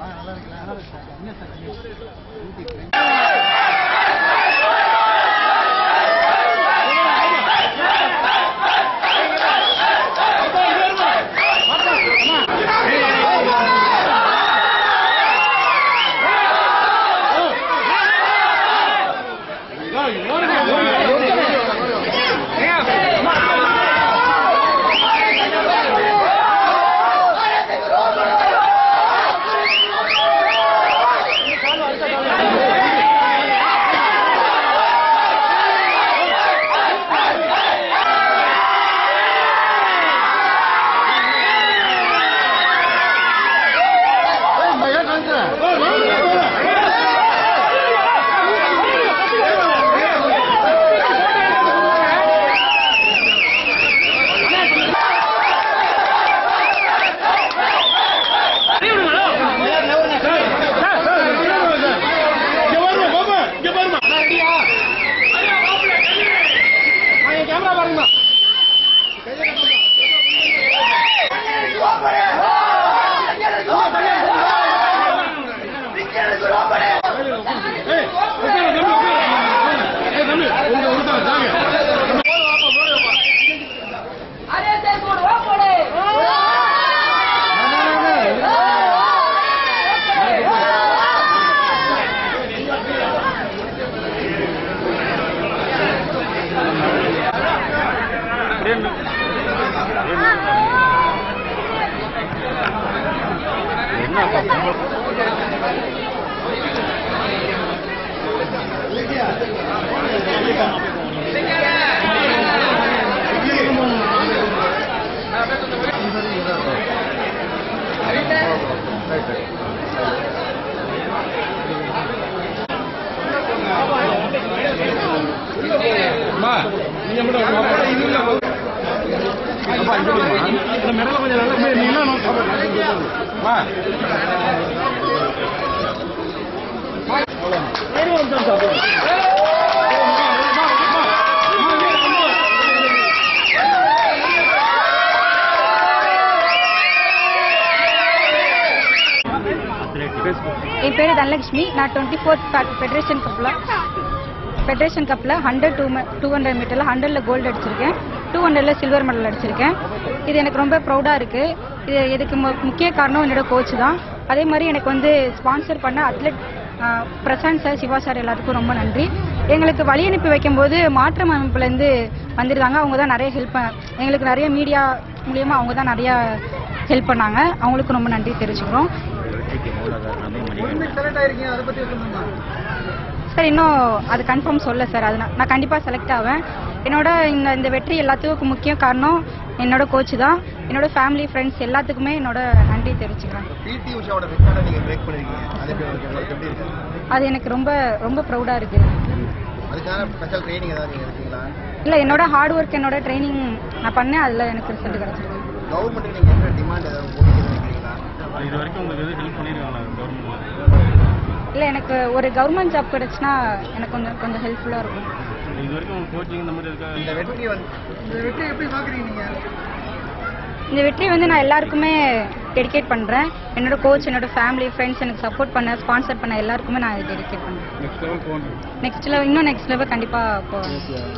अरे तेरे को रो पड़े என் பேர் தனலட்சுமி நான் டுவெண்ட்டி ஃபோர்த் ஃபெடரேஷன் கப்பில் ஃபெடரேஷன் கப்பில் ஹண்ட்ரட் டூ டூ ஹண்ட்ரட் மீட்டரில் ஹண்ட்ரடில் கோல்டு அடிச்சிருக்கேன் டூ ஹண்ட்ரடில் சில்வர் மெடல் அடிச்சிருக்கேன் இது எனக்கு ரொம்ப ப்ரௌடாக இருக்குது இது இதுக்கு மு- முக்கிய காரணம் என்னோட கோச் தான் அதே மாதிரி எனக்கு வந்து ஸ்பான்சர் பண்ண athlete Prashanth sir Siva sir எல்லாத்துக்கும் ரொம்ப நன்றி எங்களுக்கு வழி அனுப்பி வைக்கும்போது மாற்றம் அமைப்புலேருந்து வந்திருக்காங்க அவங்க தான் நிறைய ஹெல்ப் எங்களுக்கு நிறைய மீடியா மூலியமாக அவங்க தான் நிறையா ஹெல்ப் பண்ணாங்க அவங்களுக்கு ரொம்ப நன்றி தெரிவிச்சுக்கிறோம் சார் இன்னும் அது கன்ஃபார்ம் சொல்ல சார் அது நான் நான் கண்டிப்பாக செலக்ட் ஆவேன் என்னோட இந்த இந்த வெற்றி எல்லாத்துக்கும் முக்கிய காரணம் என்னோட கோச் தான் என்னோட ஃபேமிலி ஃப்ரெண்ட்ஸ் எல்லாத்துக்குமே என்னோட நன்றி தெரிவிச்சுக்கிறேன் பிடி உஷாவோட ரெக்கார்டை நீங்க பிரேக் பண்ணிருக்கீங்க அது எப்படி உங்களுக்கு உங்களுக்கு எப்படி இருக்கு அது எனக்கு ரொம்ப ரொம்ப ப்ரௌடாக இருக்குது அதுக்கான ஸ்பெஷல் ட்ரைனிங் ஏதாவது நீங்க எடுத்தீங்களா இல்லை என்னோட ஹார்ட் ஒர்க் என்னோட ட்ரைனிங் நான் பண்ணேன் அதில் எனக்கு ரிசல்ட் கிடச்சிருக்கு கவர்மெண்ட் நீங்க என்ன டிமாண்ட் ஏதாவது போட்டு வைக்கிறீங்களா இது வரைக்கும் உங்களுக்கு எதுவும் ஹெல்ப் பண்ணியிருக்காங்களா கவர்மெண்ட் இல்லை எனக்கு ஒரு கவர்மெண்ட் ஜாப் கிடச்சுன்னா எனக்கு கொஞ்சம் கொஞ்சம் ஹெல்ப்ஃபுல்லாக இருக்கும் இது வரைக்கும் உங்களுக்கு கோச்சிங் இந்த மாதிரி இருக்கா இந்த வெற்றி வந்து இந்த வெற்றி எப்படி பாக்குறீங்க நீங்க இந்த வெற்றி வந்து நான் எல்லாருக்குமே டெடிகேட் பண்ணுறேன் என்னோட கோச் என்னோட ஃபேமிலி ஃப்ரெண்ட்ஸ் எனக்கு சப்போர்ட் பண்ண ஸ்பான்சர் பண்ண எல்லாருக்குமே நான் டெடிகேட் பண்ணுறேன் நெக்ஸ்ட் லெவல் போகணும் நெக்ஸ்ட் லெவல் இன்னும் நெக்ஸ்ட் லெவல் கண்டிப்பாக போவேன்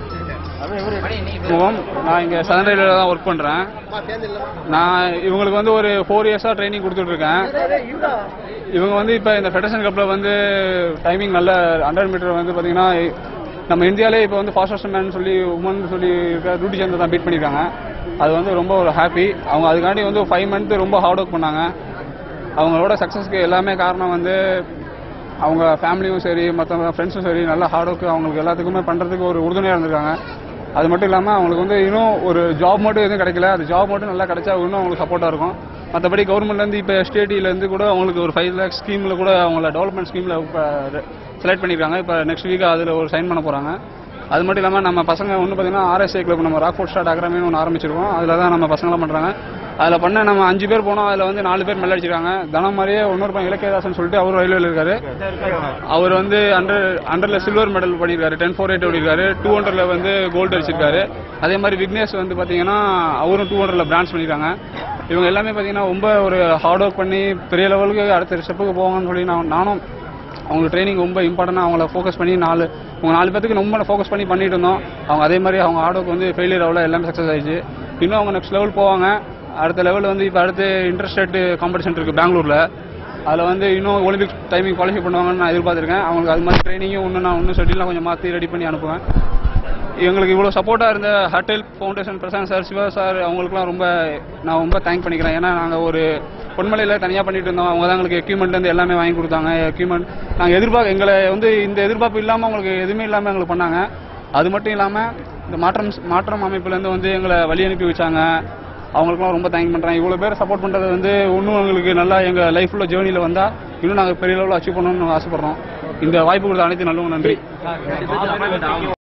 நான் இங்கே சதன் ரயில்வேல தான் ஒர்க் பண்ணுறேன் அம்மா சேர்ந்து இல்லமா நான் இவங்களுக்கு வந்து ஒரு ஃபோர் இயர்ஸாக ட்ரைனிங் கொடுத்துட்ருக்கேன் இவங்க வந்து இப்போ இந்த ஃபெடரேஷன் கப்பில் வந்து டைமிங் நல்ல ஹண்ட்ரட் மீட்டர் வந்து பார்த்தீங்கன்னா நம்ம இந்தியாவிலே இப்போ வந்து ஃபாஸ்டஸ்ட் மேன் சொல்லி உமன் சொல்லி இருக்க ரூட்டி சந்தர் தான் பீட் பண்ணியிருக்காங்க அது வந்து ரொம்ப ஒரு ஹாப்பி அவங்க அதுக்காண்டி வந்து ஃபைவ் மந்த் ரொம்ப ஹார்ட் ஒர்க் பண்ணாங்க அவங்களோட சக்ஸஸ்க்கு எல்லாமே காரணம் வந்து அவங்க ஃபேமிலியும் சரி மற்ற ஃப்ரெண்ட்ஸும் சரி நல்லா ஹார்ட் ஒர்க் அவங்களுக்கு எல்லாத்துக்குமே பண்ணுறதுக்கு ஒரு உறுதுணையாக இருந்திருக்காங்க அது மட்டும் இல்லாமல் அவங்களுக்கு வந்து இன்னும் ஒரு ஜாப் மட்டும் எதுவும் கிடைக்கல அது ஜாப் மட்டும் நல்லா கிடைச்சா இன்னும் அவங்களுக்கு சப்போர்ட்டாக இருக்கும் மற்றபடி கவர்மெண்ட்லேருந்து இப்போ ஸ்டேட்டிலேருந்து கூட அவங்களுக்கு ஒரு ஃபைவ் லேக்ஸ் ஸ்கீமில் கூட அவங்கள டெவலப்மெண்ட் ஸ்கீமில் செலக்ட் பண்ணியிருக்காங்க இப்போ நெக்ஸ்ட் வீக் அதில் ஒரு சைன் பண்ண போகிறாங்க அது மட்டும் இல்லாமல் நம்ம பசங்க ஒன்று பார்த்தீங்கன்னா ஆர்எஸ்ஏ கிளப் நம்ம ராக்ஃபோர்ட் ஸ்டார்ட் அகாடமின்னு ஒன்று ஆரம்பிச்சிருக்கோம் அதில் தான் நம்ம பசங்களாம் பண்ணுறாங்க அதில் பண்ண நம்ம அஞ்சு பேர் போனோம் அதில் வந்து நாலு பேர் மெல்ல அடிச்சிருக்காங்க தனம் மாதிரியே இன்னொரு பையன் இலக்கியதாசன் சொல்லிட்டு அவர் ரயில்வேல இருக்காரு அவர் வந்து அண்டர் அண்டரில் சில்வர் மெடல் பண்ணியிருக்காரு டென் ஃபோர் எயிட் ஓடிருக்காரு டூ ஹண்ட்ரட்ல வந்து கோல்டு அடிச்சிருக்காரு அதே மாதிரி விக்னேஷ் வந்து பார்த்தீங்கன்னா அவரும் டூ ஹண்ட்ரட்ல பிரான்ச் பண்ணியிருக்காங்க இவங்க எல்லாமே பார்த்தீங்கன்னா ரொம்ப ஒரு ஹார்ட் ஒர்க் பண்ணி பெரிய லெவலுக்கு அடுத்த ஸ்டெப்புக்கு போவாங்கன்னு சொல்லி நான் நானும் அவங்களுக்கு ட்ரைனிங் ரொம்ப இம்பார்ட்டண்டாக அவங்கள ஃபோக்கஸ் பண்ணி நாலு அவங்க நாலு பேத்துக்கு ரொம்ப ஃபோக்கஸ் பண்ணி பண்ணிட்டு இருந்தோம் அவங்க அதே மாதிரி அவங்க ஹார்ட் ஒர்க் வந்து ஃபெயிலியர் ஆகல எல்லாமே சக்ஸஸ் ஆயிடுச்சு இன்னும் அவங்க நெக்ஸ்ட் லெவல் போவாங்க அடுத்த லெவல் வந்து இப்போ அடுத்து இன்டர்ஸ்டேட் காம்படிஷன் இருக்குது பெங்களூரில் அதில் வந்து இன்னும் ஒலிம்பிக் டைமிங் குவாலிஃபை பண்ணுவாங்கன்னு நான் எதிர்பார்த்துருக்கேன் அவங்களுக்கு அது மாதிரி ட்ரைனிங்கும் இன்னும் நான் இன்னும் ஷெட்யூலாம் கொஞ்சம் மாற்றி ரெடி பண்ணி அனுப்புவேன் எங்களுக்கு இவ்வளோ சப்போர்ட்டாக இருந்த ஹட்டல் foundation Prashanth sir Siva sir அவங்களுக்குலாம் ரொம்ப நான் ரொம்ப தேங்க் பண்ணிக்கிறேன் ஏன்னா நாங்கள் ஒரு பொன்மலையில் தனியாக பண்ணிட்டு இருந்தோம் அவங்க தான் எங்களுக்கு எக்யூப்மெண்ட்லேருந்து எல்லாமே வாங்கி கொடுத்தாங்க எக்யூப்மெண்ட் நாங்கள் எதிர்பார்க்க எங்களை வந்து இந்த எதிர்பார்ப்பு இல்லாமல் அவங்களுக்கு எதுவுமே இல்லாமல் எங்களுக்கு பண்ணாங்க அது மட்டும் இல்லாமல் இந்த மாற்றம் மாற்றம் அமைப்புலேருந்து வந்து எங்களை வழி அனுப்பி வச்சாங்க அவங்களுக்குலாம் ரொம்ப தேங்க் பண்ணுறேன் இவ்வளோ பேர் சப்போர்ட் பண்ணுறது வந்து இன்னும் எங்களுக்கு நல்லா எங்கள் லைஃப்பில் ஜேர்னியில் வந்தால் இன்னும் நாங்கள் பெரிய லெவலில் அச்சீவ் பண்ணணும்னு ஆசைப்பட்றோம் இந்த வாய்ப்பு கொடுத்த அனைத்து நல்லவங்க நன்றி